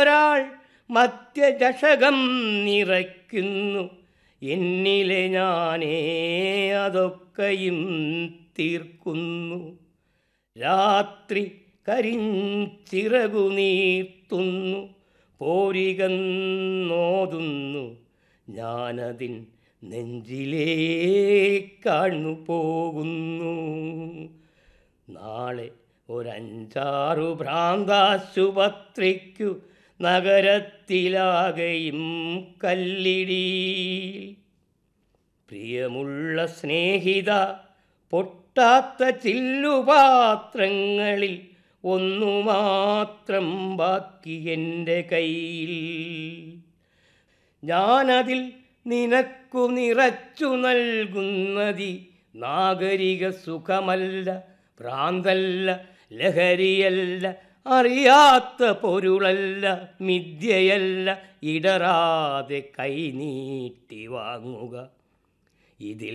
മറ്റൊരാൾ മദ്യചഷകം നിറയ്ക്കുന്നു എന്നിലെ ഞാനേ അതൊക്കെയും തീർക്കുന്നു രാത്രി കരിഞ്ചിറകു നീർത്തുന്നു പോരികന്നോതുന്നു ഞാനതിൻ നെഞ്ചിലേക്കാണു പോകുന്നു നാളെ ഒരഞ്ചാറു ഭ്രാന്താശുപത്രിക്കു നഗരത്തിലാകെയും കല്ലിടിയിൽ പ്രിയമുള്ള സ്നേഹിത പൊട്ടാത്ത ചില്ലുപാത്രങ്ങളിൽ ഒന്നു മാത്രം ബാക്കി എൻ്റെ കയ്യിൽ ഞാനതിൽ നിനക്കു നിറച്ചു നൽകുന്നതി നാഗരിക സുഖമല്ല ഭ്രാന്തല്ല ലഹരിയല്ല അറിയാത്ത പൊരുളല്ല മിഥ്യയല്ല ഇടറാതെ കൈനീട്ടി വാങ്ങുക ഇതിൽ